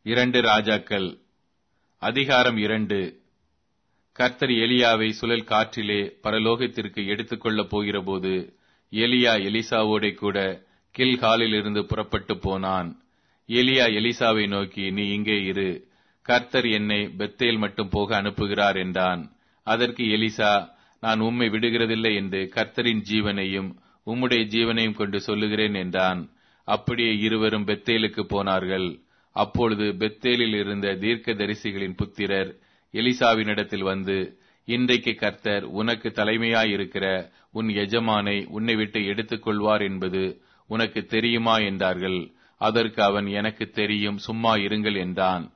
இரண்டு ராஜாக்கள் அதிகாரம் இரண்டு கர்த்தர் எலியாவை சுழல் காற்றிலே பரலோகத்திற்கு எடுத்துக்கொள்ளப் போகிறபோது எலியா எலிசாவோடே கூட கில்காலில் இருந்து புறப்பட்டு போனான் எலியா எலிசாவை நோக்கி நீ இங்கே இரு கர்த்தர் என்னை பெத்தேல் மட்டும் போக அனுப்புகிறார் என்றான் அதற்கு எலிசா நான் உம்மை விடுகிறதில்லை என்று கர்த்தரின் ஜீவனையும் உம்முடைய ஜீவனையும் கொண்டு சொல்லுகிறேன் என்றான் அப்படியே இருவரும் பெத்தேலுக்கு போனார்கள் அப்பொழுது பெத்தேலில் இருந்த தீர்க்க தரிசிகளின் புத்திரர் எலிசாவினிடத்தில் வந்து இன்றைக்கு கர்த்தர் உனக்கு தலைமையாயிருக்கிற உன் எஜமானை உன்னை விட்டு எடுத்துக் கொள்வார் என்பது உனக்கு தெரியுமா என்றார்கள் அதற்கு அவன் எனக்கு தெரியும் சும்மா இருங்கள் என்றான்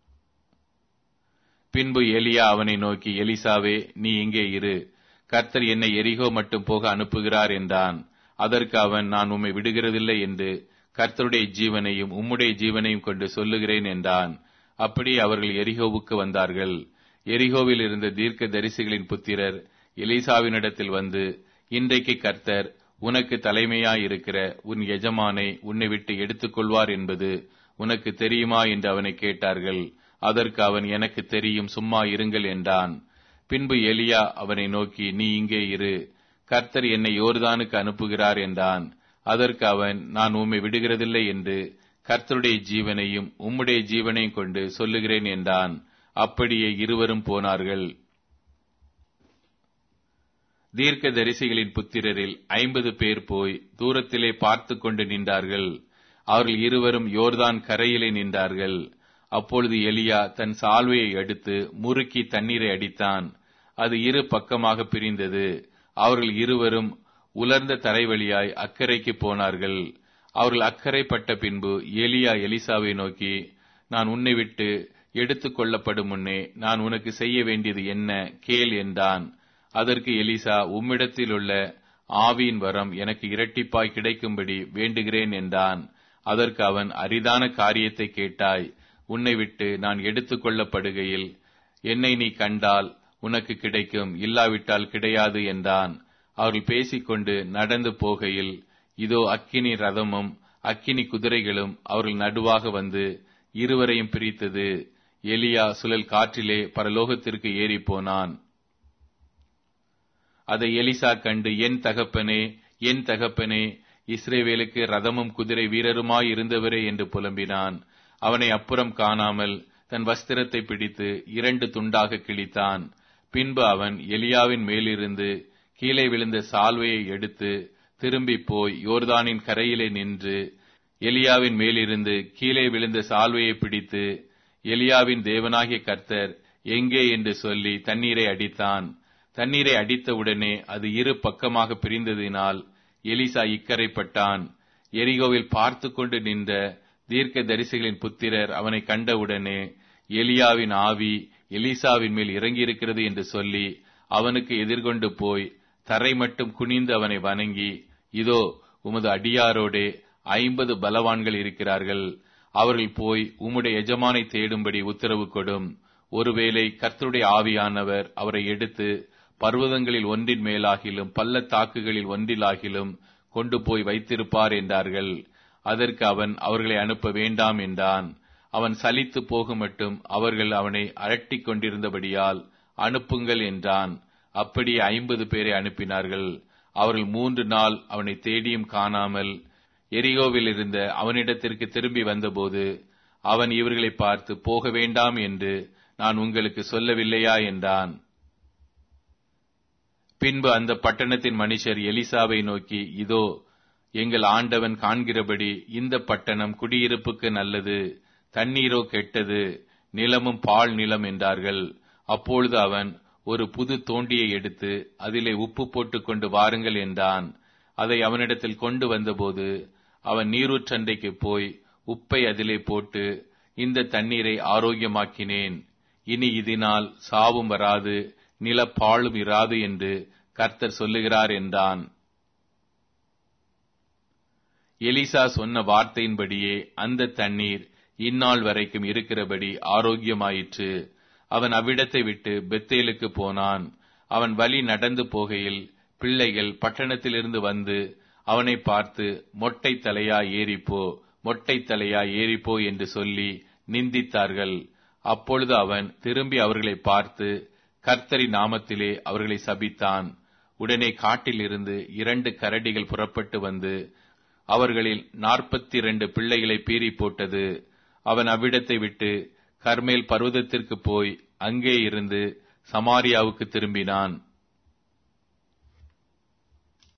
பின்பு எலியா அவனை நோக்கி எலிசாவே நீ இங்கே இரு கர்த்தர் என்னை எரிகோ மட்டும் போக அனுப்புகிறார் என்றான் அதற்கு அவன் நான் உம்மை விடுகிறதில்லை என்று கர்த்தருடைய ஜீவனையும் உம்முடைய ஜீவனையும் கொண்டு சொல்லுகிறேன் என்றான் அப்படி அவர்கள் எரிகோவுக்கு வந்தார்கள் எரிகோவில் இருந்த தீர்க்க தரிசிகளின் புத்திரர் எலிசாவினிடத்தில் வந்து இன்றைக்கு கர்த்தர் உனக்கு தலைமையாயிருக்கிற உன் எஜமானை உன்னை விட்டு எடுத்துக்கொள்வார் என்பது உனக்கு தெரியுமா என்று அவனை கேட்டார்கள் அதற்கு அவன் எனக்கு தெரியும் சும்மா இருங்கள் என்றான் பின்பு எலியா அவனை நோக்கி நீ இங்கே இரு கர்த்தர் என்னை யோர்தானுக்கு அனுப்புகிறார் என்றான் அதற்கு அவன் நான் உம்மை விடுகிறதில்லை என்று கர்த்தருடைய ஜீவனையும் உம்முடைய ஜீவனையும் கொண்டு சொல்லுகிறேன் என்றான் அப்படியே இருவரும் போனார்கள் தீர்க்க தரிசிகளின் புத்திரரில் ஐம்பது பேர் போய் தூரத்திலே பார்த்து கொண்டு நின்றார்கள் அவர்கள் இருவரும் யோர்தான் கரையிலே நின்றார்கள் அப்பொழுது எலியா தன் சால்வையை எடுத்து முறுக்கி தண்ணீரை அடித்தான் அது இரு பக்கமாக பிரிந்தது அவர்கள் இருவரும் உலர்ந்த தரைவழியாய் அக்கறைக்கு போனார்கள் அவர்கள் அக்கறைப்பட்ட பின்பு எலியா எலிசாவை நோக்கி நான் உன்னை விட்டு எடுத்துக் கொள்ளப்படும் முன்னே நான் உனக்கு செய்ய வேண்டியது என்ன கேள் என்றான் அதற்கு எலிசா உம்மிடத்தில் உள்ள ஆவியின் வரம் எனக்கு இரட்டிப்பாய் கிடைக்கும்படி வேண்டுகிறேன் என்றான் அதற்கு அவன் அரிதான காரியத்தை கேட்டாய் உன்னை விட்டு நான் எடுத்துக் கொள்ளப்படுகையில் என்னை நீ கண்டால் உனக்கு கிடைக்கும் இல்லாவிட்டால் கிடையாது என்றான் அவர்கள் பேசிக்கொண்டு நடந்து போகையில் இதோ அக்கினி ரதமும் அக்கினி குதிரைகளும் அவர்கள் நடுவாக வந்து இருவரையும் பிரித்தது எலியா சுழல் காற்றிலே பரலோகத்திற்கு ஏறி போனான் அதை எலிசா கண்டு என் தகப்பனே என் தகப்பனே இஸ்ரேவேலுக்கு ரதமும் குதிரை வீரருமாய் இருந்தவரே என்று புலம்பினான் அவனை அப்புறம் காணாமல் தன் வஸ்திரத்தை பிடித்து இரண்டு துண்டாக கிழித்தான் பின்பு அவன் எலியாவின் மேலிருந்து கீழே விழுந்த சால்வையை எடுத்து திரும்பி போய் யோர்தானின் கரையிலே நின்று எலியாவின் மேலிருந்து கீழே விழுந்த சால்வையை பிடித்து எலியாவின் தேவனாகிய கர்த்தர் எங்கே என்று சொல்லி தண்ணீரை அடித்தான் தண்ணீரை அடித்தவுடனே அது இரு பக்கமாக பிரிந்ததினால் எலிசா இக்கரைப்பட்டான் எரிகோவில் பார்த்து கொண்டு நின்ற தீர்க்க தரிசிகளின் புத்திரர் அவனை கண்டவுடனே எலியாவின் ஆவி எலிசாவின் மேல் இறங்கியிருக்கிறது என்று சொல்லி அவனுக்கு எதிர்கொண்டு போய் தரை மட்டும் குனிந்து அவனை வணங்கி இதோ உமது அடியாரோடே ஐம்பது பலவான்கள் இருக்கிறார்கள் அவர்கள் போய் உம்முடைய எஜமானை தேடும்படி உத்தரவு கொடும் ஒருவேளை கர்த்தருடைய ஆவியானவர் அவரை எடுத்து பர்வதங்களில் ஒன்றின் மேலாகிலும் பள்ளத்தாக்குகளில் ஒன்றிலாகிலும் கொண்டு போய் வைத்திருப்பார் என்றார்கள் அதற்கு அவன் அவர்களை அனுப்ப வேண்டாம் என்றான் அவன் சலித்து போகும் மட்டும் அவர்கள் அவனை அரட்டிக் கொண்டிருந்தபடியால் அனுப்புங்கள் என்றான் அப்படி ஐம்பது பேரை அனுப்பினார்கள் அவர்கள் மூன்று நாள் அவனை தேடியும் காணாமல் எரிகோவில் இருந்த அவனிடத்திற்கு திரும்பி வந்தபோது அவன் இவர்களை பார்த்து போக வேண்டாம் என்று நான் உங்களுக்கு சொல்லவில்லையா என்றான் பின்பு அந்த பட்டணத்தின் மனுஷர் எலிசாவை நோக்கி இதோ எங்கள் ஆண்டவன் காண்கிறபடி இந்த பட்டணம் குடியிருப்புக்கு நல்லது தண்ணீரோ கெட்டது நிலமும் பால் நிலம் என்றார்கள் அப்பொழுது அவன் ஒரு புது தோண்டியை எடுத்து அதிலே உப்பு போட்டுக் கொண்டு வாருங்கள் என்றான் அதை அவனிடத்தில் கொண்டு வந்தபோது அவன் நீரூற்றண்டைக்கு போய் உப்பை அதிலே போட்டு இந்த தண்ணீரை ஆரோக்கியமாக்கினேன் இனி இதனால் சாவும் வராது நிலப்பாழும் இராது என்று கர்த்தர் சொல்லுகிறார் என்றான் எலிசா சொன்ன வார்த்தையின்படியே அந்த தண்ணீர் இந்நாள் வரைக்கும் இருக்கிறபடி ஆரோக்கியமாயிற்று அவன் அவ்விடத்தை விட்டு பெத்தேலுக்கு போனான் அவன் வழி நடந்து போகையில் பிள்ளைகள் பட்டணத்திலிருந்து வந்து அவனை பார்த்து மொட்டை தலையா ஏறிப்போ மொட்டை தலையா ஏறிப்போ என்று சொல்லி நிந்தித்தார்கள் அப்பொழுது அவன் திரும்பி அவர்களை பார்த்து கர்த்தரி நாமத்திலே அவர்களை சபித்தான் உடனே காட்டில் இருந்து இரண்டு கரடிகள் புறப்பட்டு வந்து அவர்களில் நாற்பத்தி இரண்டு பிள்ளைகளை பீறி போட்டது அவன் அவ்விடத்தை விட்டு கர்மேல் பர்வதத்திற்கு போய் அங்கே இருந்து சமாரியாவுக்கு திரும்பினான்